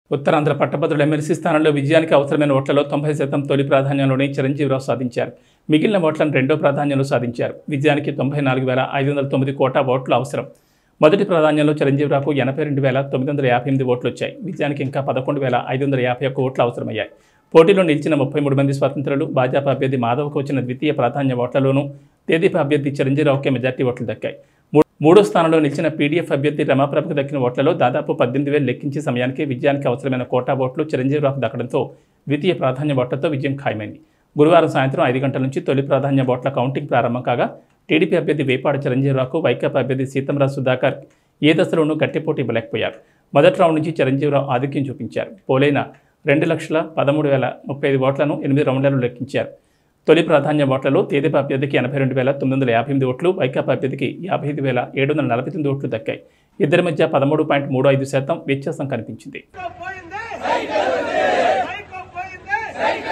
ఉత్తరాంధ్ర పట్టభద్రుల ఎమ్మెల్సీ స్థానంలో విజయానికి అవసరమైన ఓట్లలో తొంభై శాతం తొలి ప్రాధాన్యంలోనే చిరంజీవిరావు సాధించారు మిగిలిన ఓట్లను రెండో ప్రాధాన్యంలో సాధించారు విజయానికి తొంభై నాలుగు వేల ఐదు వందల తొమ్మిది కోటా ఓట్లు అవసరం మొదటి ప్రాధాన్యంలో చిరంజీవిరావుకు ఎనభై రెండు వేల తొమ్మిది వందల యాభై ఎనిమిది ఓట్లు వచ్చాయి విజయానికి ఇంకా పదకొండు వేల ఐదు వందల యాభై ఒక్క ఓట్లు అవసరమయ్యాయి పోటీలో నిలిచిన ముప్పై మూడు మంది స్వాతంత్రులు భాజపా అభ్యర్థి మాధవ్కు వచ్చిన ద్వితీయ ప్రాధాన్య ఓట్లలోనూ తేదీప అభ్యర్థి చిరంజీవిరావుకే మెజార్టీ ఓట్లు దక్కాయి మూ- మూడో స్థానంలో నిలిచిన పీడీఎఫ్ అభ్యర్థి రమాప్రభకు దక్కిన ఓట్లలో దాదాపు పద్దెనిమిది వేలు లెక్కించే సమయానికి విజయానికి అవసరమైన కోటా ఓట్లు చిరంజీవిరావుకు దక్కడంతో ద్వితీయ ప్రాధాన్య ఓట్లతో విజయం ఖాయమైంది గురువారం సాయంత్రం ఐదు గంటల నుంచి తొలి ప్రాధాన్య ఓట్ల కౌంటింగ్ ప్రారంభం కాగా టీడీపీ అభ్యర్థి వేపాడ చిరంజీవిరావుకు వైకాపా అభ్యర్థి సీతంరాజు సుధాకర్ ఏ దశలోనూ గట్టి పోటీ ఇవ్వలేకపోయారు మొదటి రౌండ్ నుంచి చిరంజీవిరావు ఆధిక్యం చూపించారు పోలైన రెండు లక్షల పదమూడు వేల ముప్పై ఐదు ఓట్లను ఎనిమిది రౌండ్లలో లెక్కించారు తొలి ప్రాధాన్య ఓట్లలో తేదీపా అభ్యర్థికి ఎనభై రెండు వేల తొమ్మిది వందల యాభై ఎనిమిది ఓట్లు వైకాపా అభ్యర్థికి యాభై ఐదు వేల ఏడు వందల నలభై తొమ్మిది ఓట్లు దక్కాయి ఇద్దరి మధ్య పదమూడు పాయింట్ మూడు ఐదు శాతం వ్యత్యాసం కనిపించింది పోయింది సైకో పోయింది